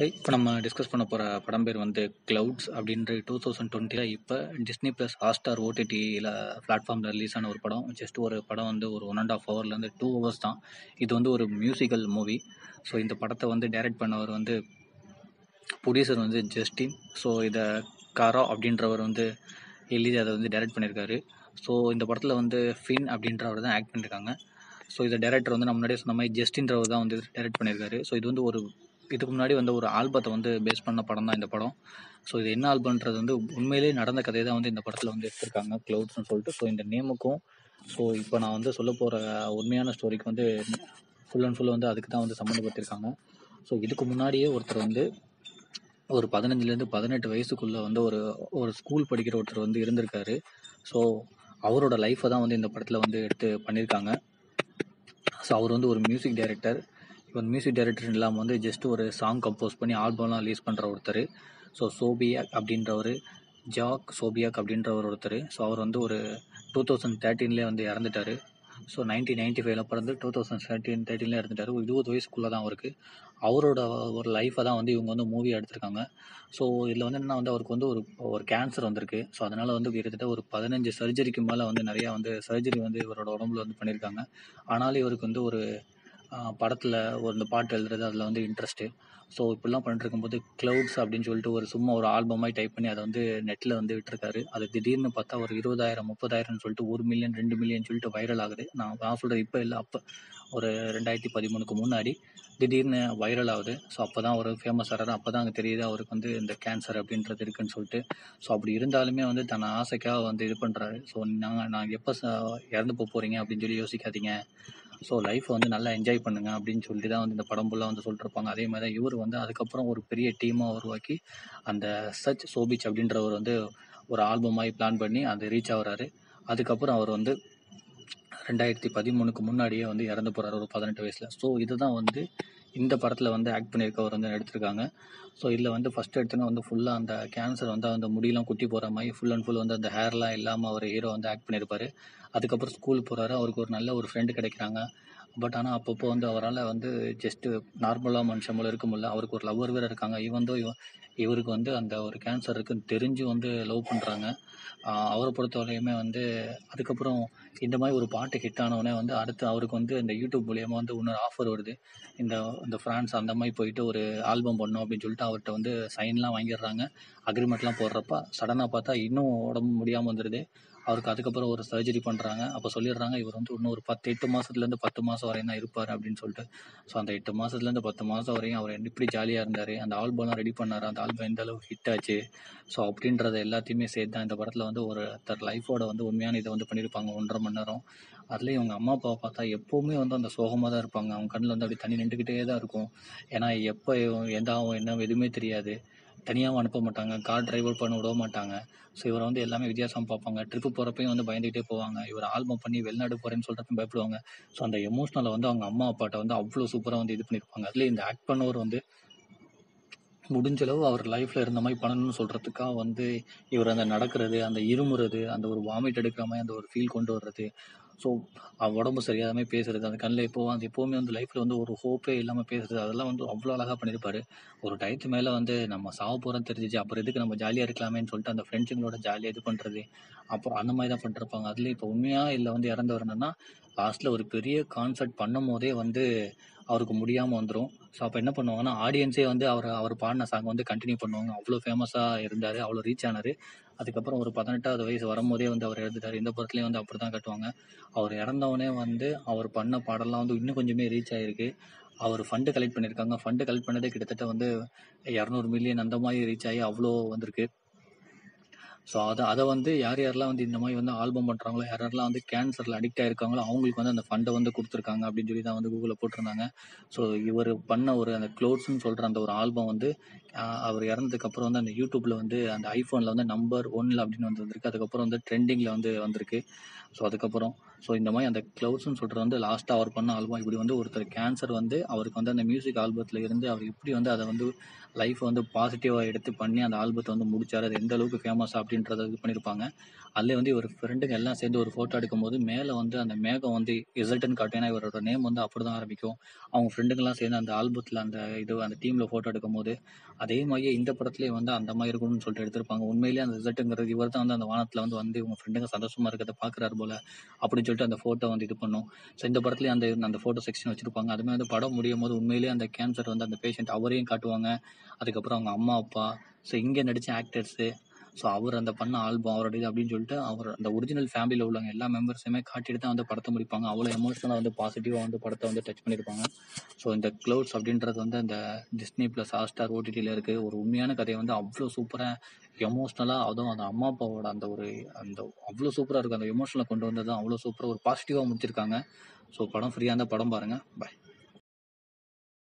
இப்போ நம்ம டிஸ்கஸ் பண்ண போகிற படம் பேர் வந்து க்ளவுட்ஸ் அப்படின்ற டூ தௌசண்ட் டுவெண்ட்டியில் இப்போ டிஸ்னி ப்ளஸ் ஹாட்ஸ்டார் ஓடிடியில் பிளாட்ஃபார்மில் ரிலீஸ் ஆன ஒரு படம் ஜஸ்ட் ஒரு படம் வந்து ஒரு ஒன் அண்ட் ஆஃப் ஹவர்லேருந்து டூ ஹவர்ஸ் தான் இது வந்து ஒரு மியூசிக்கல் மூவி ஸோ இந்த படத்தை வந்து டைரக்ட் பண்ணவர் வந்து ப்ரொடியூசர் வந்து ஜஸ்டின் ஸோ இதை காரா அப்படின்றவர் வந்து எழுதி அதை வந்து டைரக்ட் பண்ணியிருக்காரு ஸோ இந்த படத்தில் வந்து ஃபின் அப்படின்றவர் தான் ஆக்ட் பண்ணியிருக்காங்க ஸோ இதை டேரக்டர் வந்து நம்ம முன்னாடியே சொன்ன மாதிரி ஜஸ்டின்றவர் தான் வந்து டைரக்ட் பண்ணியிருக்காரு ஸோ இது வந்து ஒரு இதுக்கு முன்னாடி வந்து ஒரு ஆல்பத்தை வந்து பேஸ் பண்ண படம் தான் இந்த படம் ஸோ இது என்ன ஆல்பம்ன்றது வந்து உண்மையிலேயே நடந்த கதையை தான் வந்து இந்த படத்தில் வந்து எடுத்திருக்காங்க க்ளவுட்ஸ்னு சொல்லிட்டு ஸோ இந்த நேமுக்கும் ஸோ இப்போ நான் வந்து சொல்ல போகிற உண்மையான ஸ்டோரிக்கு வந்து ஃபுல் அண்ட் ஃபுல் வந்து அதுக்கு தான் வந்து சம்மந்தப்பட்டிருக்காங்க ஸோ இதுக்கு முன்னாடியே ஒருத்தர் வந்து ஒரு பதினஞ்சுலேருந்து பதினெட்டு வயசுக்குள்ளே வந்து ஒரு ஒரு ஸ்கூல் படிக்கிற ஒருத்தர் வந்து இருந்திருக்காரு ஸோ அவரோட லைஃப்பை தான் வந்து இந்த படத்தில் வந்து எடுத்து பண்ணியிருக்காங்க ஸோ அவர் வந்து ஒரு மியூசிக் டைரக்டர் இப்போ மியூசிக் டைரக்டர் இல்லாமல் வந்து ஜஸ்ட் ஒரு சாங் கம்போஸ் பண்ணி ஆல்பம்லாம் ரிலீஸ் பண்ணுற ஒருத்தர் ஸோ சோபியாக் அப்படின்றவர் ஜாக் சோபியாக் அப்படின்றவர் ஒருத்தர் ஸோ அவர் வந்து ஒரு டூ தௌசண்ட் தேர்ட்டீன்லேயே வந்து இறந்துட்டார் ஸோ நைன்டீன் நைன்டி ஃபைவ்ல பிறந்து டூ தௌசண்ட் தேர்ட்டின் தேர்ட்டின்ல இறந்துட்டார் ஒரு இருபது வயசுக்குள்ளே தான் அவருக்கு அவரோட ஒரு லைஃப்பை தான் வந்து இவங்க வந்து மூவி எடுத்திருக்காங்க ஸோ இதில் வந்து என்ன வந்து அவருக்கு வந்து ஒரு ஒரு கேன்சர் வந்திருக்கு ஸோ அதனால் வந்து கிட்டத்தட்ட ஒரு பதினஞ்சு சர்ஜரிக்கு மேலே வந்து நிறையா வந்து சர்ஜரி வந்து இவரோட உடம்புல வந்து பண்ணியிருக்காங்க ஆனாலும் இவருக்கு வந்து ஒரு படத்தில் ஒரு இந்த பாட்டு எழுதுறது அதில் வந்து இன்ட்ரெஸ்ட்டு ஸோ இப்படிலாம் பண்ணிட்டு இருக்கும்போது க்ளவுட்ஸ் அப்படின்னு சொல்லிட்டு ஒரு சும்மா ஒரு ஆல்பமாய் டைப் பண்ணி அதை வந்து நெட்டில் வந்து விட்டுருக்காரு அது திடீர்னு பார்த்தா ஒரு இருபதாயிரம் முப்பதாயிரம்னு சொல்லிட்டு ஒரு மில்லியன் ரெண்டு மில்லியன் சொல்லிட்டு வைரல் ஆகுது நான் நான் சொல்கிறது இப்போ இல்லை அப்போ ஒரு ரெண்டாயிரத்தி பதிமூணுக்கு முன்னாடி திடீர்னு வைரல் ஆகுது ஸோ அப்போ தான் அவர் ஃபேமஸ் ஆகிறாரு அப்போ தான் அங்கே தெரியுது அவருக்கு வந்து இந்த கேன்சர் அப்படின்றது இருக்குன்னு சொல்லிட்டு ஸோ அப்படி இருந்தாலுமே வந்து தன் ஆசைக்காக வந்து இது பண்ணுறாரு ஸோ நாங்கள் நான் எப்போ இறந்து போக போகிறீங்க அப்படின்னு சொல்லி யோசிக்காதீங்க ஸோ லைஃப்பை வந்து நல்லா என்ஜாய் பண்ணுங்க அப்படின்னு சொல்லி தான் வந்து இந்த படம் ஃபுல்லாக வந்து சொல்லிட்டுருப்பாங்க அதே மாதிரி தான் இவர் வந்து அதுக்கப்புறம் ஒரு பெரிய டீமாக உருவாக்கி அந்த சச் சோபிச் அப்படின்றவர் வந்து ஒரு ஆல்பமாகி பிளான் பண்ணி அது ரீச் ஆகுறாரு அதுக்கப்புறம் அவர் வந்து ரெண்டாயிரத்தி பதிமூணுக்கு முன்னாடியே வந்து இறந்து போகிறார் ஒரு பதினெட்டு வயசில் ஸோ இதுதான் வந்து இந்த படத்தில் வந்து ஆக்ட் பண்ணியிருக்கவர் வந்து எடுத்திருக்காங்க ஸோ இதில் வந்து ஃபஸ்ட் எடுத்தோன்னே வந்து ஃபுல்லாக அந்த கேன்சர் வந்து அந்த முடியெல்லாம் குட்டி போகிற மாதிரி ஃபுல் அண்ட் ஃபுல் வந்து அந்த ஹேர்லாம் இல்லாமல் அவர் ஹீரோ வந்து ஆக்ட் பண்ணியிருப்பார் அதுக்கப்புறம் ஸ்கூல் போகிறாரு அவருக்கு ஒரு நல்ல ஒரு ஃப்ரெண்டு கிடைக்கிறாங்க பட் ஆனால் அப்பப்போ வந்து அவரால் வந்து ஜஸ்ட்டு நார்மலாக மனுஷன் போல இருக்க முடியல அவருக்கு ஒரு லவ்வர் வேறு இருக்காங்க இவன் இவருக்கு வந்து அந்த ஒரு கேன்சர் இருக்குன்னு தெரிஞ்சு வந்து லவ் பண்ணுறாங்க அவரை பொறுத்தவரையுமே வந்து அதுக்கப்புறம் இந்த மாதிரி ஒரு பாட்டு ஹிட் ஆனவுடனே வந்து அடுத்து அவருக்கு வந்து இந்த யூடியூப் மூலியமாக வந்து இன்னொரு ஆஃபர் வருது இந்த இந்த ஃப்ரான்ஸ் அந்த மாதிரி போயிட்டு ஒரு ஆல்பம் பண்ணோம் அப்படின்னு சொல்லிட்டு அவர்கிட்ட வந்து சைன்லாம் வாங்கிடுறாங்க அக்ரிமெண்ட்லாம் போடுறப்ப சடனாக பார்த்தா இன்னும் உடம்பு முடியாமல் வந்துடுது அவருக்கு அதுக்கப்புறம் ஒரு சர்ஜரி பண்ணுறாங்க அப்போ சொல்லிடுறாங்க இவர் வந்து இன்னும் ஒரு பத்து எட்டு மாதத்துலேருந்து பத்து மாதம் வரையும் தான் இருப்பார் அப்படின்னு சொல்லிட்டு ஸோ அந்த எட்டு மாதத்துலேருந்து பத்து மாதம் வரையும் அவர் எப்படி ஜாலியாக இருந்தார் அந்த ஆல்பம்லாம் ரெடி பண்ணார் அந்த ஆல்பம் எந்த அளவுக்கு ஹிட் ஆச்சு ஸோ அப்படின்றத எல்லாத்தையுமே சேர்த்து தான் இந்த படத்தில் வந்து ஒரு தர் லைஃபோட வந்து உண்மையான இதை வந்து பண்ணியிருப்பாங்க ஒன்றரை மணி நேரம் அதுலேயும் இவங்க அம்மா அப்பாவை பார்த்தா எப்போவுமே வந்து அந்த சோகமாக தான் இருப்பாங்க அவங்க கண்ணில் வந்து அப்படி தண்ணி நின்றுக்கிட்டே தான் இருக்கும் ஏன்னா எப்போ எந்த ஆகும் என்ன எதுவுமே தெரியாது தனியாகவும் அனுப்ப மாட்டாங்க கார் டிரைவர் பண்ண விட மாட்டாங்க ஸோ இவரை வந்து எல்லாமே வித்தியாசம் பார்ப்பாங்க ட்ரிப்பு போகிறப்பையும் வந்து பயந்துகிட்டே போவாங்க இவர் ஆல்பம் பண்ணி வெளிநாடு போகிறேன்னு சொல்கிறப்ப பயப்படுவாங்க ஸோ அந்த எமோஷனலை வந்து அவங்க அம்மா அப்பாட்ட வந்து அவ்வளோ சூப்பராக வந்து இது பண்ணியிருப்பாங்க அதுலேயும் இந்த ஆக்ட் பண்ணவர் வந்து முடிஞ்சளவு அவர் லைஃப்பில் இருந்த மாதிரி பண்ணணும்னு சொல்கிறதுக்காக வந்து இவர் அந்த நடக்கிறது அந்த இருமுறது அந்த ஒரு வாமிட் எடுக்கிற மாதிரி அந்த ஒரு ஃபீல் கொண்டு வர்றது ஸோ உடம்பு சரியாத மாதிரி பேசுறது அந்த கண்ணில் இப்போ அந்த எப்போவுமே வந்து லைஃப்பில் வந்து ஒரு ஹோப்பே இல்லாமல் பேசுறது அதெல்லாம் வந்து அவ்வளோ அழகாக பண்ணியிருப்பாரு ஒரு டயத்து மேலே வந்து நம்ம சாவ போகிறோம் தெரிஞ்சிச்சு அப்புறம் எதுக்கு நம்ம ஜாலியாக இருக்கலாமேன்னு சொல்லிட்டு அந்த ஃப்ரெண்ட்ஸுங்களோட ஜாலியாக இது பண்ணுறது அப்புறம் அந்த மாதிரி தான் பண்ணிருப்பாங்க அதுலேயும் இப்போ உண்மையாக இல்லை வந்து இறந்து வரணும்னா லாஸ்ட்டில் ஒரு பெரிய கான்சர்ட் பண்ணும் போதே வந்து அவருக்கு முடியாமல் வந்துடும் ஸோ அப்போ என்ன பண்ணுவாங்கன்னா ஆடியன்ஸே வந்து அவர் அவர் பாடின சாங் வந்து கண்டினியூ பண்ணுவாங்க அவ்வளோ ஃபேமஸாக இருந்தார் அவ்வளோ ரீச் ஆனார் அதுக்கப்புறம் ஒரு பதினெட்டாவது வயசு வரும்போதே வந்து அவர் இறந்துட்டார் இந்த படத்துலேயும் வந்து அப்படி தான் கட்டுவாங்க அவர் இறந்தவொடனே வந்து அவர் பண்ண பாடலாம் வந்து இன்னும் கொஞ்சமே ரீச் ஆகிருக்கு அவர் ஃபண்டு கலெக்ட் பண்ணியிருக்காங்க ஃபண்டு கலெக்ட் பண்ணதே கிட்டத்தட்ட வந்து இரநூறு மில்லியன் அந்த மாதிரி ரீச் ஆகி அவ்வளோ வந்திருக்கு ஸோ அதை அதை வந்து யார் யாரெல்லாம் வந்து இந்த மாதிரி வந்து ஆல்பம் பண்ணுறாங்களோ யார் யாரெல்லாம் வந்து கேன்சரில் அடிக்ட் ஆயிருக்காங்களோ அவங்களுக்கு வந்து அந்த ஃபண்டை வந்து கொடுத்துருக்காங்க அப்படின்னு சொல்லி தான் வந்து கூகுளில் போட்டிருந்தாங்க ஸோ இவர் பண்ண ஒரு அந்த க்ளோத்ஸ்னு சொல்கிற அந்த ஒரு ஆல்பம் வந்து அவர் இறந்ததுக்கப்புறம் வந்து அந்த யூடியூப்பில் வந்து அந்த ஐஃபோனில் வந்து நம்பர் ஒன்னில் அப்படின்னு வந்து வந்திருக்கு அதுக்கப்புறம் வந்து ட்ரெண்டிங்கில் வந்து வந்திருக்கு ஸோ அதுக்கப்புறம் ஸோ இந்த மாதிரி அந்த க்ளவுட்ஸ்னு சொல்கிறது வந்து லாஸ்ட்டாக அவர் பண்ண ஆல்பம் இப்படி வந்து ஒருத்தர் கேன்சர் வந்து அவருக்கு வந்து அந்த மியூசிக் ஆல்பத்தில் இருந்து அவர் இப்படி வந்து அதை வந்து லைஃப் வந்து பாசிட்டிவாக எடுத்து பண்ணி அந்த ஆல்பத்தை வந்து முடிச்சார் அது எந்த அளவுக்கு ஃபேமஸ் அப்படின்றத இது பண்ணியிருப்பாங்க அதில் வந்து இவர் ஃப்ரெண்டுங்க எல்லாம் சேர்ந்து ஒரு ஃபோட்டோ எடுக்கும்போது மேலே வந்து அந்த மேகம் வந்து ரிசல்ட்னு காட்டும் ஏன்னா இவரோட நேம் வந்து அப்படி தான் ஆரம்பிக்கும் அவங்க ஃப்ரெண்டுங்கெல்லாம் சேர்ந்து அந்த ஆல்பத்தில் அந்த இது அந்த டீமில் ஃபோட்டோ எடுக்கும்போது அதே மாதிரியே இந்த படத்துலேயே வந்து அந்த மாதிரி இருக்கணும்னு சொல்லிட்டு எடுத்திருப்பாங்க உண்மையிலேயே அந்த ரிசல்ட்டுங்கிறது இவர் தான் வந்து அந்த வானத்தில் வந்து வந்து இவங்க ஃப்ரெண்டுங்க சந்தோஷமாக இருக்கிறத பார்க்குறாரு போல அப்படின்னு சொல்லிட்டு அந்த ஃபோட்டோ வந்து இது பண்ணும் ஸோ இந்த படத்துலேயே அந்த அந்த ஃபோட்டோ செக்ஷன் வச்சிருப்பாங்க அதுமாதிரி வந்து படம் முடியும் போது உண்மையிலேயே அந்த கேன்சர் வந்து அந்த பேஷண்ட் அவரையும் காட்டுவாங்க அதுக்கப்புறம் அவங்க அம்மா அப்பா ஸோ இங்கே நடித்த ஆக்டர்ஸு ஸோ அவர் அந்த பண்ண ஆல்பம் அவரோட இது அப்படின்னு சொல்லிட்டு அவர் அந்த ஒரிஜினல் ஃபேமிலியில் உள்ளவங்க எல்லா மெம்பர்ஸுமே காட்டிட்டு தான் வந்து படத்தை முடிப்பாங்க அவ்வளோ எமோஷனலாக வந்து பாசிட்டிவாக வந்து படத்தை வந்து டச் பண்ணியிருப்பாங்க ஸோ இந்த க்ளவுட்ஸ் அப்படின்றது வந்து அந்த டிஸ்னி ப்ளஸ் ஹாட்ஸ்டார் ஓடிடியில் இருக்குது ஒரு உண்மையான கதையை வந்து அவ்வளோ சூப்பராக எமோஷ்னலாக அதுவும் அந்த அம்மா அப்பாவோட அந்த ஒரு அந்த அவ்வளோ சூப்பராக இருக்கும் அந்த எமோஷனலை கொண்டு வந்தது அவ்வளோ சூப்பராக ஒரு பாசிட்டிவாக முடிச்சிருக்காங்க ஸோ படம் ஃப்ரீயாக இருந்தால் படம் பாருங்கள் பாய்